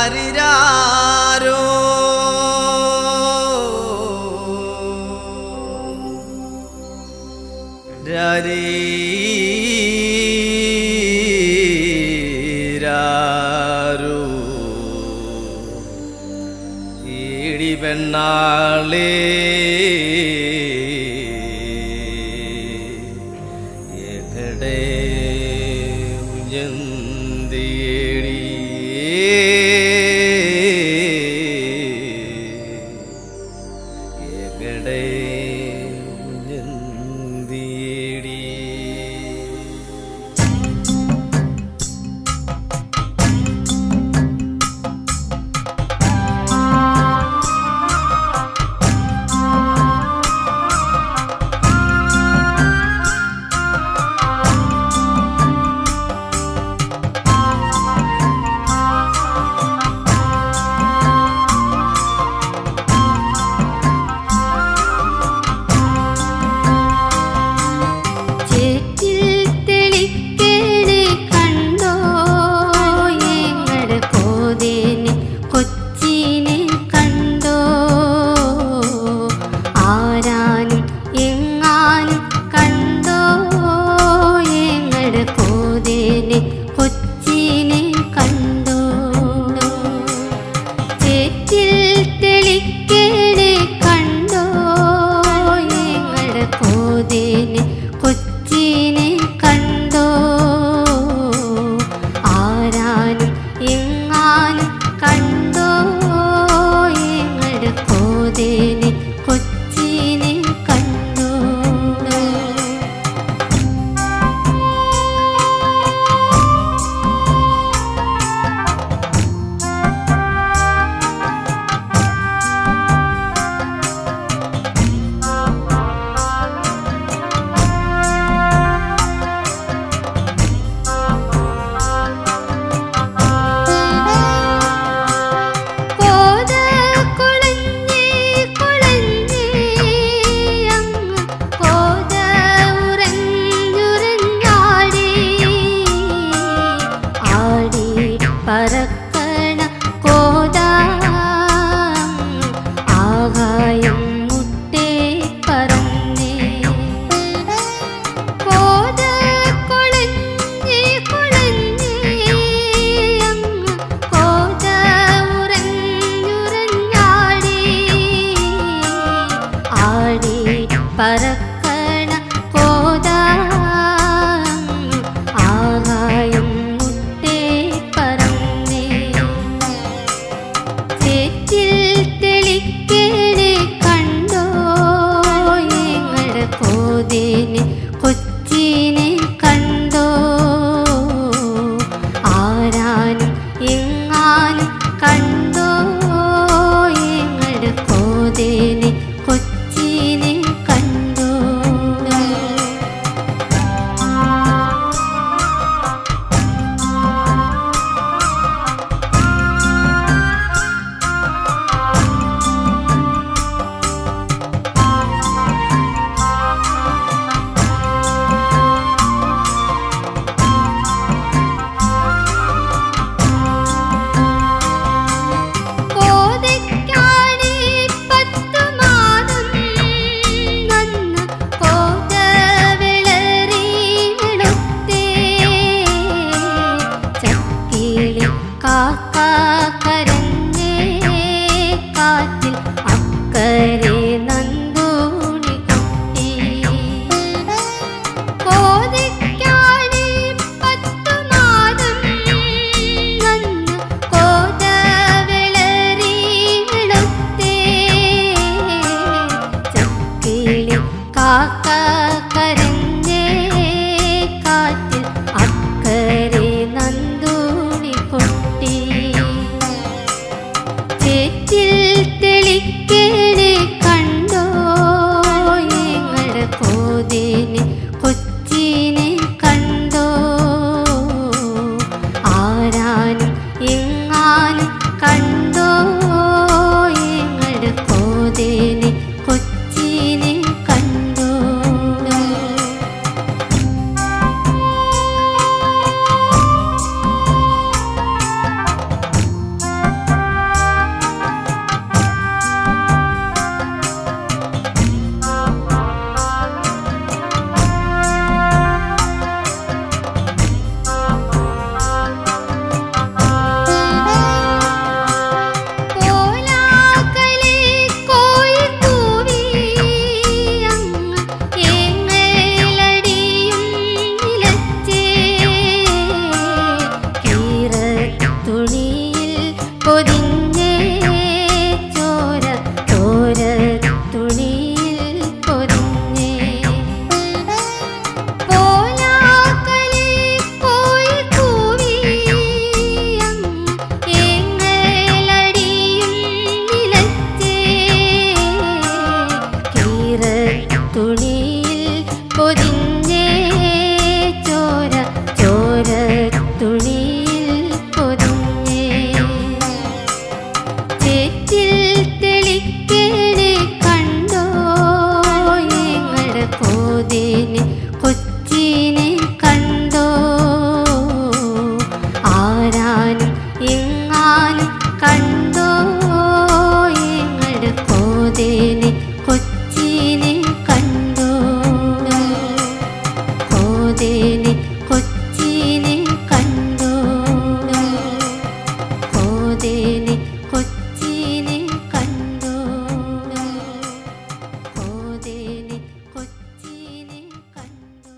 രാരിരാരോ രാരീ രാരോ ഈടി പെണ്ണാളേ എവിടെ ഉയർത്തിയേടി എവിടെ ഉയർത്തിയേടി ചേറ്റിൽ തെളിക്കേണേ കണ്ടോ ഞങ്ങളുടെ കോതേനെ കൊച്ചിനെ കണ്ടോ ആരാനും എങ്ങാനും കണ്ടോ ഞങ്ങളുടെ കോതേനെ കൊച്ചിനെ കണ്ടോ ചേറ്റിൽ തെളിക്കേണേ കണ്ടോ ഞങ്ങളുടെ കോതേനെ കൊച്ചിനെ കണ്ടോ ആരാനും എങ്ങാനും കണ്ടോ ഞങ്ങളുടെ കോതേനെ കൊച്ചിനെ കണ്ടോ കോത കുളഞ്ഞേ കുളഞ്ഞേ അങ്ങ് കോത ഉറഞ്ഞുറഞ്ഞാടി ആടി പറക്കണ കോത ആകായം മുട്ടേ പറന്നേ കോത കുളഞ്ഞേ കുളഞ്ഞേ അങ്ങ് കോത ഉറഞ്ഞുറഞ്ഞാടി ആടി പറക്കണ കോത ആകായം മുട്ടേ പറന്നേ ചേറ്റിൽ തെളിക്കേണേ കണ്ടോ ഞങ്ങളുടെ കോതേനെ കൊച്ചിനെ കണ്ടോ ആരാനും എങ്ങാനും കണ്ടോ ഞങ്ങളുടെ കോതേനെ കൊച്ചിനെ കണ്ടോ കോതയ്ക്കാണേ പത്തു മാതം നന്ന കോത വിളറി വിളുത്തേ ചക്കിളി കാക്ക കരഞ്ഞേ കാറ്റിൽ അക്കരെ നന്ദൂണി കുട്ടി കോതയ്ക്കാണേ പത്തു മാതം നന്ന കോത വിളറി വിളുത്തേ ചക്കിളി കാക്ക കരഞ്ഞേ കാറ്റിൽ അക്കരെ നന്ദൂണി കുട്ടി ചേറ്റിൽ തെളിക്കേണേ കണ്ടോ ഞങ്ങളുടെ കോതേനെ കൊച്ചിനെ കണ്ടോ ആരാനും എങ്ങാനും കണ്ടോ ഞങ്ങളുടെ കോതേനെ കൊച്ചിനെ കണ്ടോ തുണിയിൽ പൊതിഞ്ഞേ ചേറ്റിൽ തെളിക്കേണേ കണ്ടോ ഞങ്ങളുടെ കോതിനെ കൊച്ചിനെ കണ്ടോ ആരാനും എങ്ങാനും കണ്ടോ ഞങ്ങളുടെ കോതിനെ കൊച്ചിനെ കണ്ടോ കോതിനെ കൊച്ചിനെ കണ്ടോ കോതേനെ കൊച്ചിനെ കണ്ടോ കോതേനെ കൊച്ചിനെ കണ്ടോ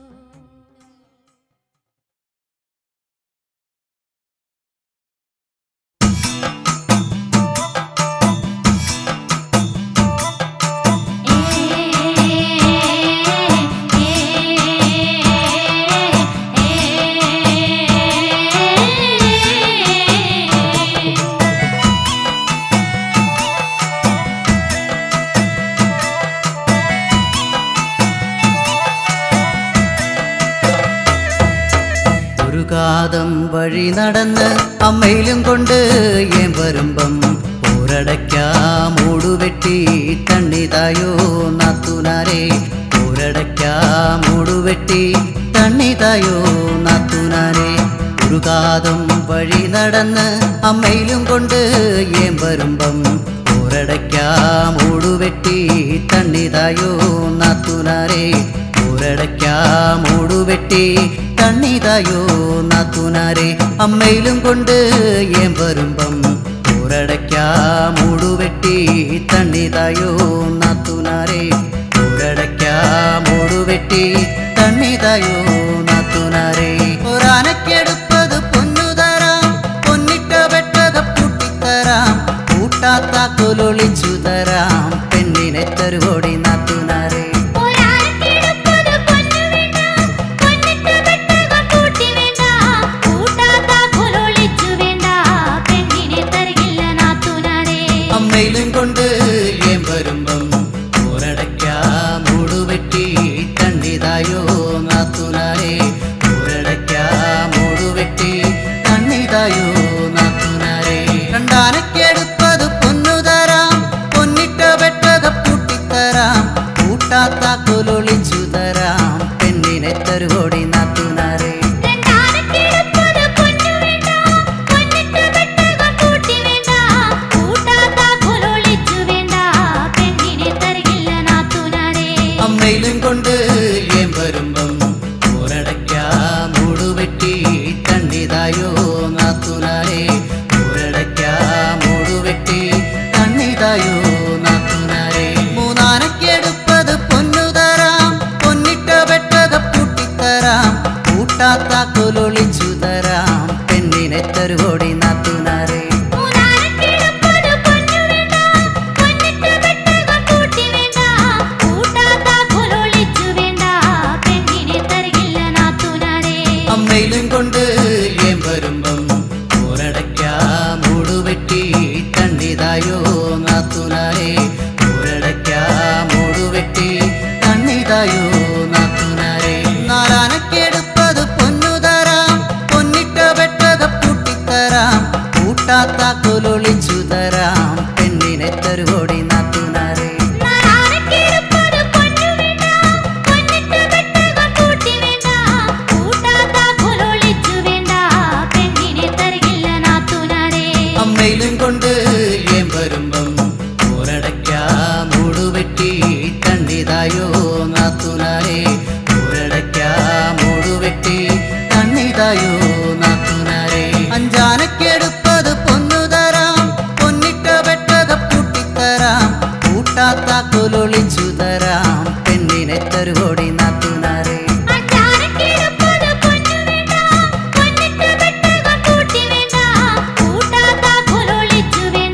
ഒരു കാതം വഴി നടന്ന് അമ്മയിലും കൊണ്ട് ഏൻ വരുമ്പം ഒരടയ്ക്കാ മൂടുവെട്ടി തണ്ണിതായോ നാത്തുനാരെ ഒരടയ്ക്കാ മൂടുവെട്ടി തണ്ണിതായോ നാത്തുനാരെ ഒരു കാതം വഴി നടന്ന് അമ്മയിലും കൊണ്ട് ഏൻ വരുമ്പം ഒരടയ്ക്കാ മൂടുവെട്ടി തണ്ണിതായോ നാത്തുനാരെ ഒരടയ്ക്കാ മൂടുവെട്ടി തണ്ണിതായോ നാത്തുനാരെ അമ്മയിലും കൊണ്ട് ഏൻ വരുമ്പം ഒരടയ്ക്കാ മൂടുവെട്ടി തണ്ണിതായോ നാത്തുനാരെ ഒരടയ്ക്കാ മൂടുവെട്ടി തണ്ണിതായോ നാത്തുനാരെ ഒരാനക്കെടുപ്പത് പൊന്നുതരാം പൊന്നിട്ട വെട്ടക പൂട്ടിത്തരാം കൂട്ടാത്ത കൊലൊളിച്ചു തരാം പെണ്ണിനെ തരുവോടി നാത്തുനാരെ ഒരാൾക്കിടപ്പത് പൊന്നു വേണ്ട പൊന്നിട്ട വെട്ടകം കൂട്ടി വേണ്ട കൂട്ടാത്ത കൊലൊളിച്ചു വേണ്ട പെണ്ണിനെ തരികില്ല നാത്തുനാരെ അമ്മയിലും കൊണ്ട് ഏൻ വരുമ്പം ഒരടയ്ക്കാ മൂടുവെട്ടി തണ്ണിതായോ നാത്തുനാരെ ഒരടയ്ക്കാ മൂടുവെട്ടി തണ്ണിതായോ നാത്തുനാരെ കണ്ടാനക്കെടുപ്പത് പൊന്നുതരാം പൊന്നിട്ട വെട്ടക പൂട്ടിത്തരാം കൂട്ടാത്ത കൊലൊളിച്ചു തരാം പെണ്ണിനെ തരുവോടി നാത്തുനാരെ രണ്ടാനക്കിടപ്പത് പൊന്നു വേണ്ട പൊന്നിട്ട വെട്ടകം കൂട്ടി വേണ്ട കൂട്ടാത്ത കൊലൊളിച്ചു വേണ്ട പെണ്ണിനെ തരികില്ല നാത്തുനാരെ അമ്മയിലും കൊണ്ട് ഏൻ വരുമ്പം ഒരടയ്ക്കാ മൂടുവെട്ടി തണ്ണിതായോ നാത്തുനാരെ ഒരടയ്ക്കാ മൂടുവെട്ടി തണ്ണിതായോ നാത്തുനാരെ മൂന്നാനക്കെടുപ്പത് പൊന്നുതരാം പൊന്നിട്ട വെട്ടക പൂട്ടിത്തരാം കൂട്ടാത്ത കൊലൊളിച്ചു തരാം പെണ്ണിനെ തരുവോടി നാത്തുനാരെ മൂന്നാനക്കിടപ്പത് പൊന്നു വേണ്ട പൊന്നിട്ട വെട്ടകം കൂട്ടി വേണ്ട കൂട്ടാത്ത കൊലൊളിച്ചു വേണ്ട പെണ്ണിനെ തരികില്ല നാത്തുനാരെ അമ്മയിലും കൊണ്ട് ഏൻ വരുമ്പം ഒരടയ്ക്കാ മൂടുവെട്ടി തണ്ണിതായോ നാത്തുനാരെ ഒരടയ്ക്കാ മൂടുവെട്ടി തണ്ണിതായോ നാത്തുനാരെ നാലാനക്കെടുപ്പത് പൊന്നുതരാം പൊന്നിട്ട വെട്ടക പൂട്ടിത്തരാം കൂട്ടാത്ത കൊലൊളിച്ചു തരാം പെണ്ണിനെ തരുവോടി നാത്തുനാരെ നാരായണക്കിടപ്പത് പൊന്നു വേണ്ട പൊന്നിട്ട വെട്ടകം കൂട്ടി വേണ്ട കൂട്ടാത്ത കൊലൊളിച്ചു വേണ്ട പെണ്ണിനെ തരികില്ല നാത്തുനാരെ അമ്മയിലും കൊണ്ട് ഏൻ വരുമ്പം ഒരടയ്ക്കാ മൂടുവെട്ടി തണ്ണിതായോ നാത്തുനാരെ ഒരടയ്ക്കാ മൂടുവെട്ടി തണ്ണിതായോ നാത്തുനാരെ അഞ്ചാനക്കെടുപ്പത് പൊന്നുതരാം പൊന്നിട്ട വെട്ടക പൂട്ടിത്തരാം കൂട്ടാത്ത കൊലൊളിച്ചു തരാം പെണ്ണിനെ തരുവോടി നാത്തുനാരെ അഞ്ചാനക്കിടപ്പത് പൊന്നു വേണ്ട പൊന്നിട്ട വെട്ടകം കൂട്ടി വേണ്ട കൂട്ടാത്ത കൊലൊളിച്ചു വേണ്ട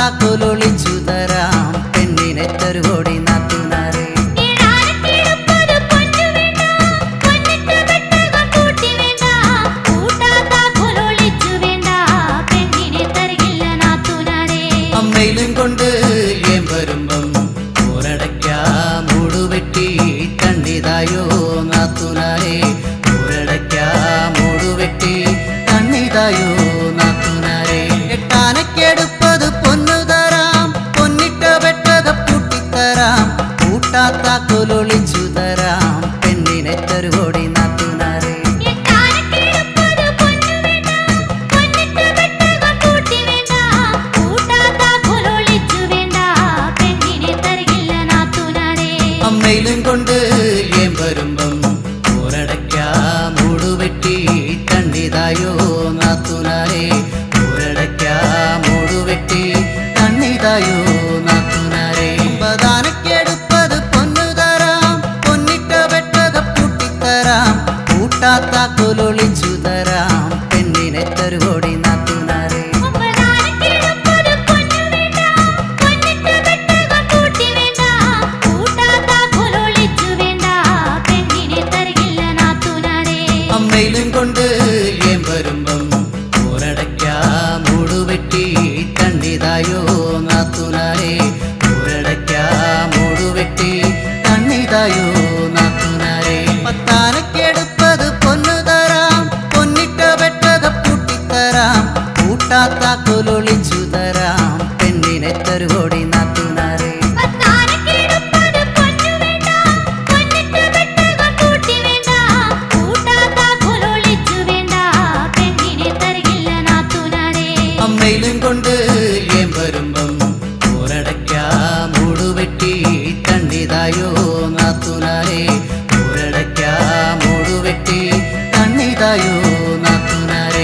താക്കോലൊളിച്ചു തരാം പെണ്ണിനെ തരുവോടി നാത്തുനാരെ ഇടാനക്കിടുപ്പത് പൊന്നു വേണ്ട പൊന്നിട്ട് വെട്ടകം കൂട്ടി വേണ്ട കൂട്ടാത്ത കൊലൊളിച്ചു വേണ്ട പെണ്ണിനെ തരികില്ല നാത്തുനാരെ അമ്മയിലും കൊണ്ട് ഏം വരുമ്പം ഊരടയ്ക്കാ മൂടുവെട്ടി കണ്ണിതായോ നാത്തുനാരെ ഊരടയ്ക്കാ മൂടുവെട്ടി കണ്ണിതായോ നാത്തുനാരെ എട്ടാനക്കെടുപ്പത് പൊന്നു തരാം പൊന്നിട്ട വെട്ടക പൂട്ടിത്തരാം കൂട്ടാത്ത കൊലൊളിച്ചു തരാം പെണ്ണിനെ തരുവോടി നാത്തുനാരെ ഇടാനക്കിടുപ്പത് പൊന്നു വേണ്ട പൊന്നിട്ട് വെട്ടകം കൂട്ടി വേണ്ട കൂട്ടാത്ത കൊലൊളിച്ചു വേണ്ട പെണ്ണിനെ തരികില്ല നാത്തുനാരെ അമ്മയിലും കൊണ്ട് ഏം വരുമ്പം ഊരടയ്ക്കാ മൂടുവെട്ടി കണ്ണിതായോ നാത്തുനാരെ ഊരടയ്ക്കാ മൂടുവെട്ടി കണ്ണിതായോ നാത്തുനാരെ പ്രധാനക്കെടുപ്പത് പൊന്നു തരാം പൊന്നിട്ട വെട്ടക പൂട്ടിത്തരാം കൂട്ടാത്ത കൊലൊളിച്ചു തരാം പെണ്ണിനെ തരുവോടി നാത്തുനാരെ ഒമ്പതാനക്കിടുപ്പത് പൊന്നു വേണ്ട പൊന്നിട്ട് വെട്ടകം കൂട്ടി വേണ്ട കൂട്ടാത്ത കൊലൊളിച്ചു വേണ്ട പെണ്ണിനെ തരികില്ല നാത്തുനാരെ അമ്മയിലും കൊണ്ട് ഏം വരുമ്പം ഊരടയ്ക്കാ മൂടുവെട്ടി കണ്ണിതായോ നാത്തുനാരെ ഊരടയ്ക്കാ മൂടുവെട്ടി കണ്ണിതായോ നാത്തുനാരെ പത്താനക്കെടുപ്പത് പൊന്നു തരാം പൊന്നിട്ട വെട്ടക പൂട്ടിത്തരാം കൂട്ടാത്ത കൊലൊളിച്ചു തരാം പെണ്ണിനെ തരുവോടി നാത്തുനാരെ പത്താനക്കിടുപ്പത് പൊന്നു വേണ്ട പൊന്നിട്ട് വെട്ടകം കൂട്ടി വേണ്ട കൂട്ടാത്ത കൊലൊളിച്ചു വേണ്ട പെണ്ണിനെ തരികില്ല നാത്തുനാരെ അമ്മയിലും കൊണ്ട് ഏം വരുമ്പം ഊരടയ്ക്കാ മൂടുവെട്ടി കണ്ണിതായോ നാത്തുനാരെ ഊരടയ്ക്കാ മൂടുവെട്ടി കണ്ണിതായോ നാത്തുനാരെ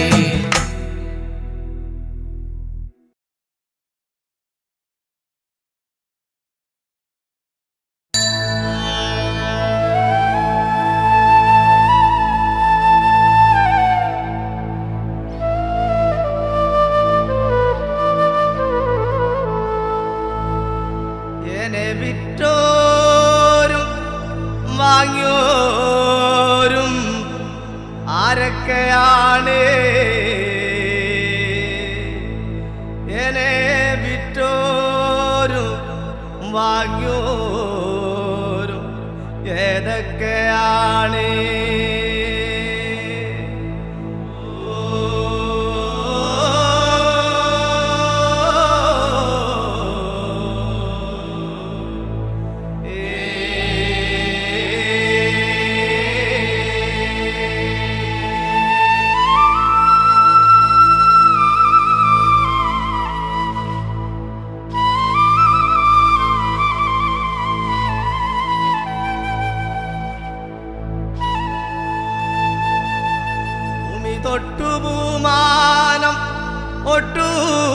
എന്നെ വിറ്റോരും വാങ്ങിയോരും ആരൊക്കെയാണ് എന്നെ വിറ്റോരും വാങ്ങിയോരും ഏതൊക്കെയാണ് ഭൂമി തൊട്ടു ഭൂമാനം ഒട്ടു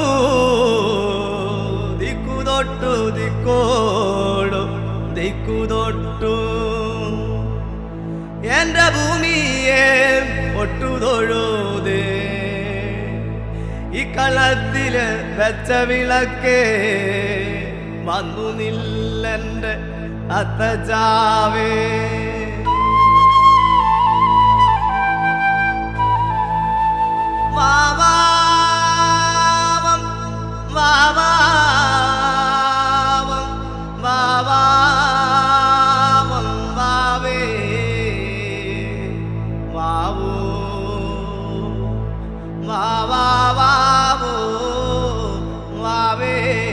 ദിക്കു തൊട്ടു ദിക്കോടു ദിക്കു തൊട്ടു എന്റെ ഭൂമിയെ ഒട്ടു തൊഴുതേ ഈ കളത്തില് വെച്ച വിളക്കേ വന്നു നില്ലെന്റെ അത്തജാവേ വാവാവം വാവാവം വാവാവം വാവേ വാവൂ വാവാവാവൂ വാവേ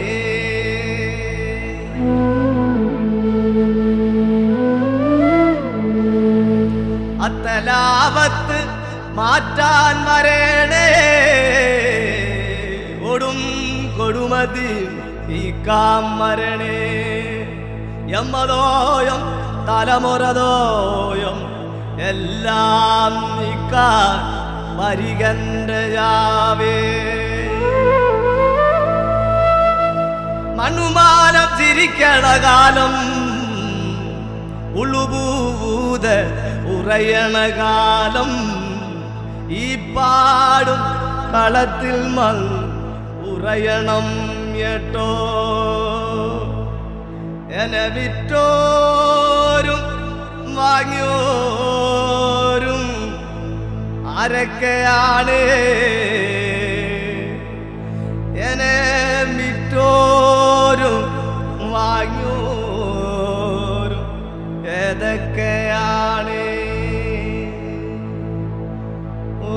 അത്തലാപത്ത് മാറ്റാൻ വരേണേ ഒടും കൊടുമതി ഈ കാമരണേ യമ്മതോയം തലമുറതോയം എല്ലാം നീക്കാൻ വരികന്റെ ജാവേ മണ്ണുമാനം ചിരിക്കണ കാലം ഉളുപൂത ഉറയണ കാലം ഈ പാടും കളത്തിൽ മൽ ഉറയണം എട്ടോ എന്നെ വിറ്റോരും വാങ്ങിയോരും ആരൊക്കെയാണ് എന്നെ വിറ്റോരും വാങ്ങിയോരും ഏതൊക്കെയാണ് ഓ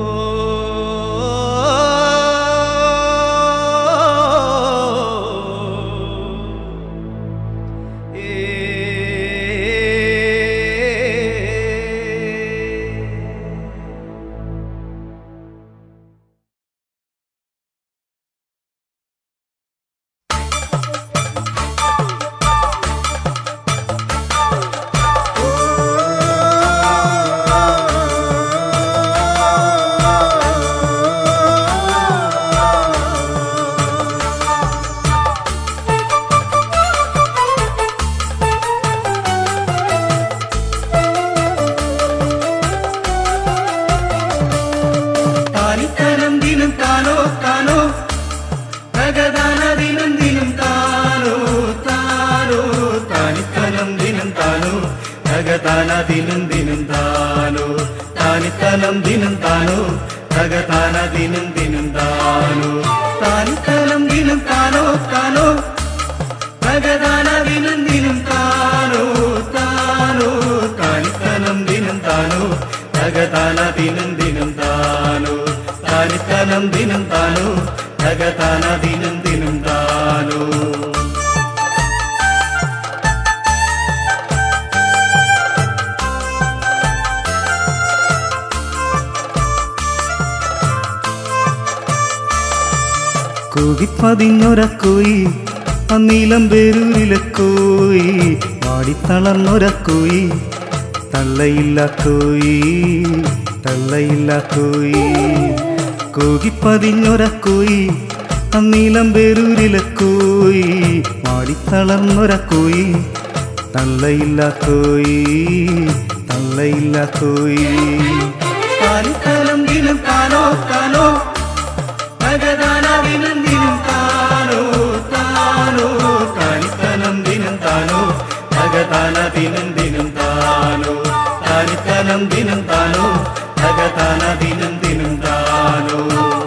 താനിത്തനം ദിനം താനോ താനോ തകതാന ദിനം ദിനം താനോ താനോ താനിത്തനം ദിനം താനോ തകതാന ദിനം ദിനം താനോ താനിത്തനം ദിനം താനോ തകതാന ദിനം ദിനം താനോ താനിത്തനം ദിനം താനോ താനോ തകതാന ദിനം ദിനം താനോ താനോ താനിത്തനം ദിനം താനോ തകതാന ദിനം ദിനം താനോ താനിത്തനം ദിനം താനോ തകതാന ദിനം ദിനം താനോ കൂകിപ്പതിഞ്ഞൊരക്കോയി അന്നീലം പേരൂരിലെ കോയി വാടിത്തളർന്നൊരക്കോയി തള്ളയില്ല കോയി തള്ളയില്ല കോയി കൂകിപ്പതിഞ്ഞൊരക്കോയി അന്നീലം പേരൂരിലെ കോയി വാടിത്തളർന്നൊരക്കോയി തള്ളയില്ല കോയി തള്ളയില്ല കോയി താലിത്തലം ദിനം താനോ താനോ ഭഗദാന ദിനം ദിനം താനോ താനോ താനിത്തനം ദിനം താനോ ഭഗദാന ദിനം ദിനം താനോ താനിത്തനം ദിനം താനോ ഭഗദാന ദിനം ദിനം താനോ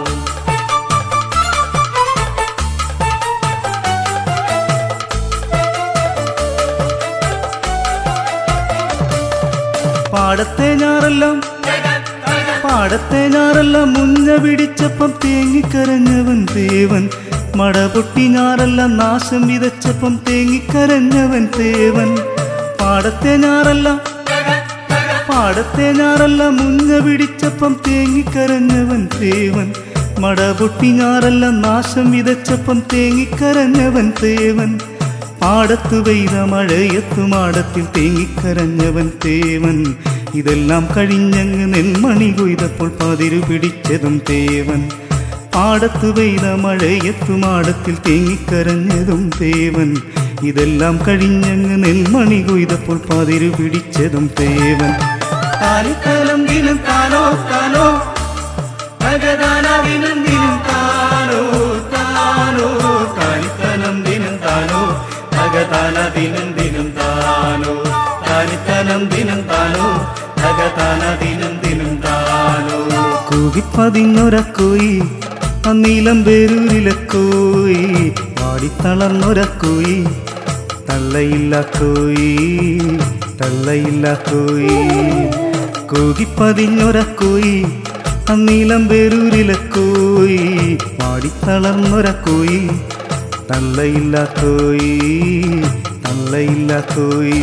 പാടത്തെ ഞാറെല്ലാം പാടത്തെ ഞാറെല്ലാം മുഞ്ഞ പിടിച്ചപ്പം തേങ്ങിക്കരഞ്ഞവൻ ദേവൻ മട പൊട്ടി ഞാറെല്ലാം നാശം വിതച്ചപ്പം തേങ്ങിക്കരഞ്ഞവൻ ദേവൻ പാടത്തെ ഞാറെല്ലാം പാടത്തെ ഞാറെല്ലാം മുഞ്ഞ പിടിച്ചപ്പം തേങ്ങിക്കരഞ്ഞവൻ ദേവൻ മട പൊട്ടി ഞാറെല്ലാം നാശം വിതച്ചപ്പം തേങ്ങിക്കരഞ്ഞവൻ ദേവൻ പാടത്തു പെയ്ത മഴയത്തു മാടത്തിൽ തേങ്ങിക്കരഞ്ഞവൻ തേവൻ ഇതെല്ലാം കഴിഞ്ഞങ്ങ് നെന്മണി കൊയ്തപ്പോൾ പതിരു പിടിച്ചതും തേവൻ പാടത്തു പെയ്ത മഴയത്തു മാടത്തിൽ തേങ്ങിക്കരഞ്ഞതും തേവൻ ഇതെല്ലാം കഴിഞ്ഞങ്ങ് നെൽമണി കൊയ്തപ്പോൾ പതിരു പിടിച്ചതും തേവൻ താലിത്തലം ദിനം താനോ താനോ ഭഗദാന ദിനം ദിനം താനോ താനോ താനിത്തനം ദിനം താനോ ഭഗദാന ദിനം ദിനം താനോ താനിത്തനം ദിനം താനോ ഭഗദാന ദിനം ദിനം താനോ കൂകിപ്പതിഞ്ഞൊരക്കോയി അന്നീലം പേരൂരിലെ കോയി പാടിത്തളർന്നൊരക്കോയി തള്ളയില്ല കോയി തള്ളയില്ല കോയി കൂകിപ്പതിഞ്ഞൊരക്കോയി അന്നീലം പേരൂരിലെ കോയി പാടിത്തളർന്നൊരക്കോയി തള്ളയില്ല കോയി തള്ളയില്ല കോയി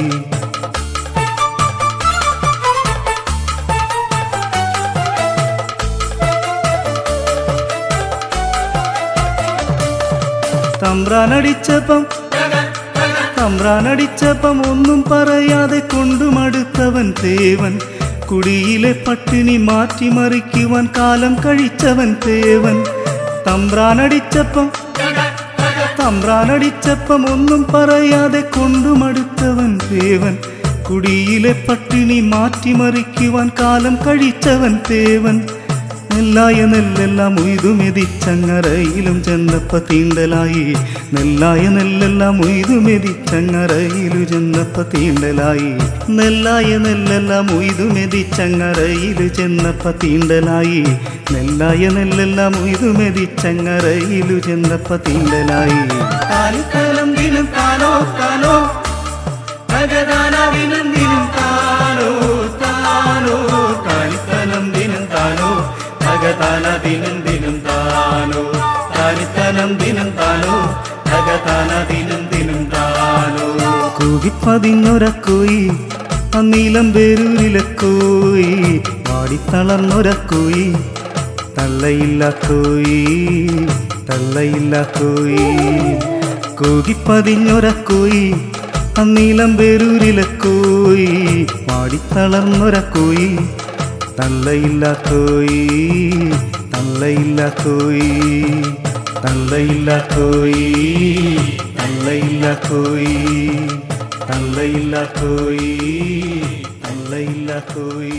തമ്പ്രാനടിച്ചപ്പം തമ്പ്രാനടിച്ചപ്പം ഒന്നും പറയാതെ കൊണ്ടുമടുത്തവൻ തേവൻ കുടിയിലെ പട്ടിണി മാറ്റിമറിക്കുവാൻ കാലം കഴിച്ചവൻ തേവൻ തമ്പ്രാനടിച്ചപ്പം തമ്പ്രാനടിച്ചപ്പം ഒന്നും പറയാതെ കൊണ്ടുമടുത്തവൻ തേവൻ കുടിയിലെ പട്ടിണി മാറ്റിമറിക്കുവാൻ കാലം കഴിച്ചവൻ തേവൻ നെല്ലായ നെല്ലെല്ലാം ഉയ്തു മെതിച്ചങ്ങറയിലും ചെന്നപ്പ തീണ്ടലായി നെല്ലായ നെല്ലെല്ലാം ഉയ്തു മെതിച്ചങ്ങറയിലു ചെന്നപ്പ തീണ്ടലായി നെല്ലായ നെല്ലെല്ലാം ഉയ്തു മെതിച്ചങ്ങറയില് ചെന്നപ്പ തീണ്ടലായി നെല്ലായ നെല്ലെല്ലാം ഉയ്തു മെതിച്ചങ്ങറയിലു ചെന്നപ്പ തീണ്ടലായി കാലിത്തലം ദിനം താനോ താനോ ഭഗവാനാവിനും ദിനം താനോ താനോ കാലിത്തലം ദിനം താനോ ഭഗതാന ദിനം ദിനം താനോ കാലിത്തലം ദിനം താനോ ഭഗതാന ദിനം ദിനം താനോ കൂകിപ്പതിഞ്ഞൊരക്കോയി അന്നീലം പേരൂരിലക്കോയി വാടിത്തളർന്നൊരക്കോയി തള്ളയില്ല കോയി തള്ളയില്ല കോയി കൂകിപ്പതിഞ്ഞൊരക്കോയി അന്നീലം പേരൂരിലക്കോയി വാടിത്തളർന്നൊരക്കോയി തള്ളയില്ല കോയി തള്ളയില്ല കോയി തള്ളയില്ല കോയി തള്ളയില്ല കോയി തള്ളയില്ല കോയി തള്ളയില്ല കോയി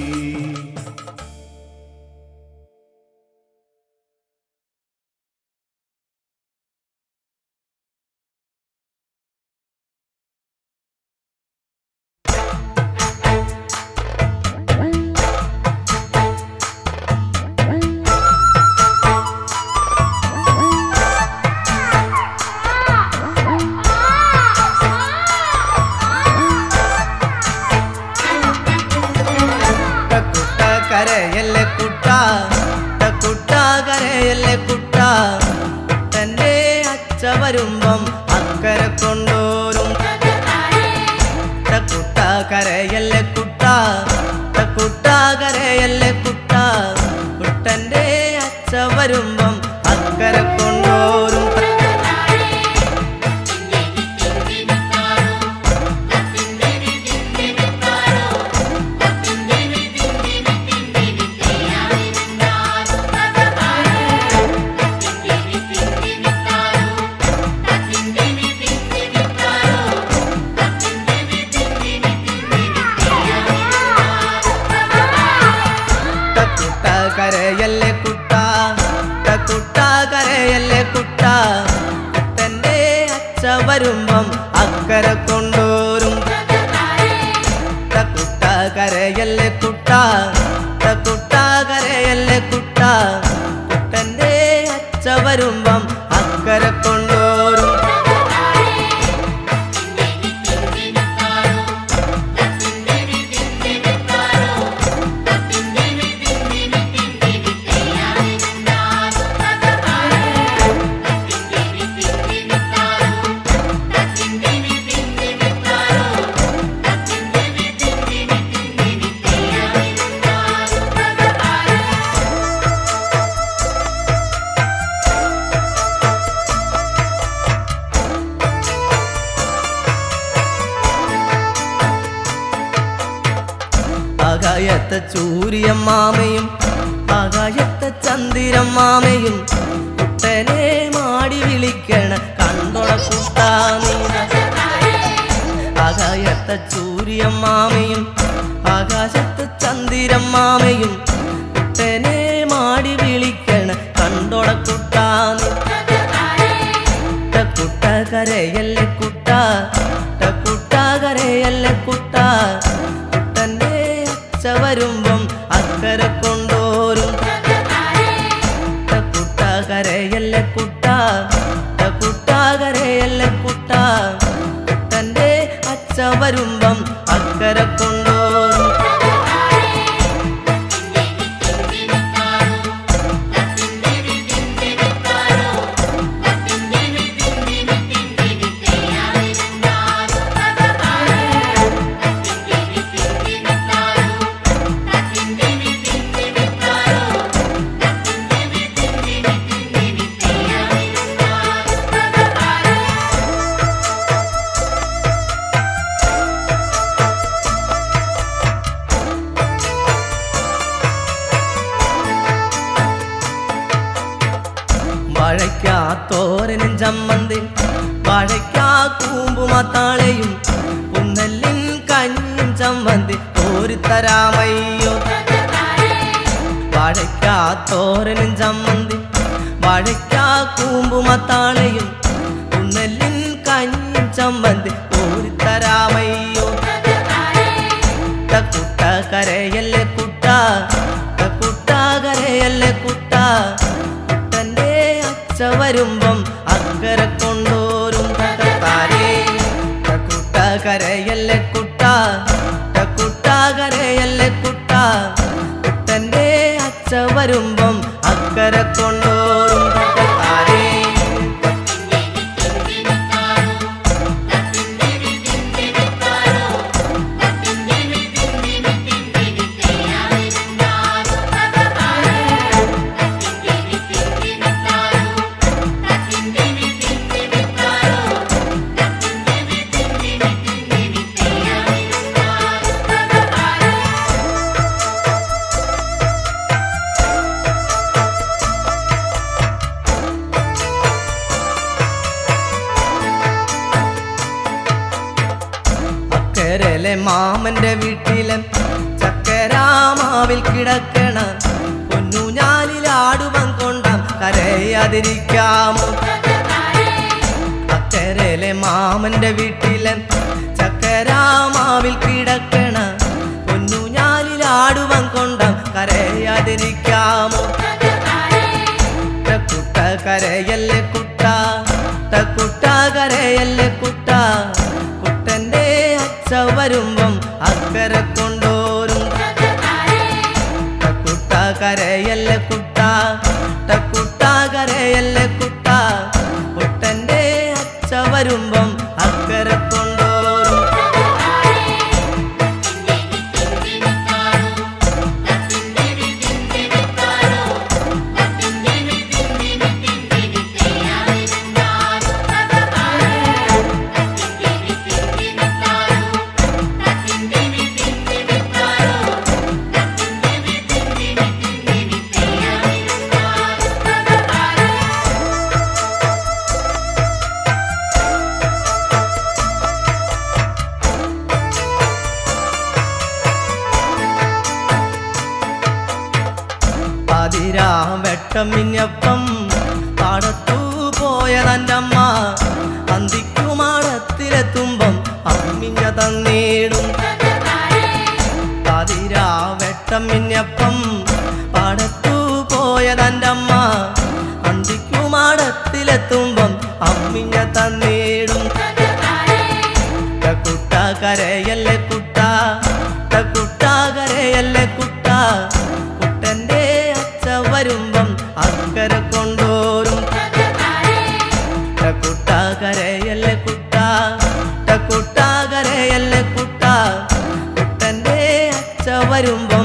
കുട്ട കരയല്ലേ കുട്ട കുട്ട കരയല്ലേ കുട്ട തന്റെ അച്ഛ വരുമ്പം അക്കരെ കൊണ്ടോരും കുട്ട കരയല്ലേ കുട്ട കുട്ട കരയല്ലേ കുട്ട കുട്ടന്റെ അച്ഛ വരുമ്പം അക്കരെ കൊണ്ടോരും കുട്ട കരയല്ലേ കുട്ട കുട്ട കരയല്ലേ കുട്ട കുട്ടന്റെ അച്ഛ വരുമ്പം അക്കരെ കൊണ്ടോരും കുട്ട കരയല്ലേ കുട്ട കുട്ട കരയല്ലേ കുട്ട കുട്ടന്റെ അച്ഛ വരുമ്പം അക്കരെ കൊണ്ടോരും ആകായത്തെ ചൂരിയമ്മാമയും ആകാശത്തെ ചന്ദിരമ്മാമയും കുട്ടനെ മാടി വിളിക്കണ കണ്ടോട കുട്ടാ നീ ആകായത്തെ ചൂരിയമ്മാമയും ആകാശത്തെ ചന്ദിരമ്മാമയും കുട്ടനെ മാടി വിളിക്കണ കണ്ടോട കുട്ടാ നീ കുട്ട കരയല്ലേ കുട്ട കുട്ട കരയല്ലേ കുട്ട കുട്ടന്റെ അച്ഛ വരുമ്പം അക്കരെ കൊണ്ടോരും കുട്ട കരയല്ലേ കുട്ട കുട്ട കരയല്ലേ കുട്ട കുട്ടന്റെ അച്ഛ വരുമ്പം അക്കരെ കൊണ്ടോരും വാഴയ്ക്കാ തോരനും ചമ്മന്തി വാഴയ്ക്കാ കൂമ്പുമത്താളയും പുന്നല്ലിൻ കഞ്ഞും ചമ്മന്തി കോരിത്തരാമയ്യോ വാഴ വാഴയ്ക്കാ തോരനും ചമ്മന്തി വാഴയ്ക്കാ കൂമ്പുമത്താളയും ഉണ്ണലിൻ കഞ്ഞും ചമ്മന്തി കോരിത്തരാമയ്യോ കുട്ട കരയല്ലേ കുട്ട കുട്ട കരയല്ലേ കുട്ട കുട്ടന്റെ അച്ഛ വരുമ്പം അക്കരെ കൊണ്ടോരും താരേ കുട്ട കരയല്ലേ കുട്ട കുട്ട കരയല്ലേ കുട്ട കുട്ടന്റെ അച്ഛ വരുമ്പം അക്കരെ കൊണ്ടോരും താരേ അക്കരലെ മാമന്റെ വീട്ടിലെ ചക്കരാമാവിൽ കിടക്കണ പൊന്നു ഞാലിലാടുവൻ കൊണ്ടാം കരയാതിരിക്കാമോ അക്കരലെ മാമന്റെ വീട്ടിലെ ചക്കരാമാവിൽ കിടക്കണ പൊന്നു ഞാലിലാടുവൻ കൊണ്ടാം കരയാതിരിക്കാമോ കുട്ട കരയല്ലേ കുട്ട കുട്ട കരയല്ലേ കുട്ട കുട്ടന്റെ അച്ഛ വരുമ്പം അക്കരെ കൊണ്ടോരും കുട്ട കരയല്ലേ കുട്ട കുട്ട കരയല്ലേ കുട്ട കുട്ടന്റെ അച്ഛ വരുമ്പം അക്കരെ കൊണ്ടോരും പാതിരാ വെട്ടം മിന്നപ്പം പാടത്തു പോയ തൻ്റമ്മ അന്തിക്കുമാടത്തിലെത്തുമ്പം അമ്മിഞ്ഞ തന്നീടും പാതിരാ വെട്ടം മിന്നപ്പം പാടത്തു പോയ തൻ്റമ്മ അന്തിക്കുമാടത്തിലെത്തുമ്പം അമ്മിഞ്ഞ തന്നീടും കുട്ട കരയല്ലേ കുട്ട കുട്ട കരയല്ലേ കുട്ട കുട്ടന്റെ അച്ഛ വരുമ്പം അക്കരെ കൊണ്ടോരും കുട്ട കരയല്ലേ കുട്ട കുട്ട കരയല്ലേ കുട്ട കുട്ടന്റെ അച്ഛ വരുമ്പം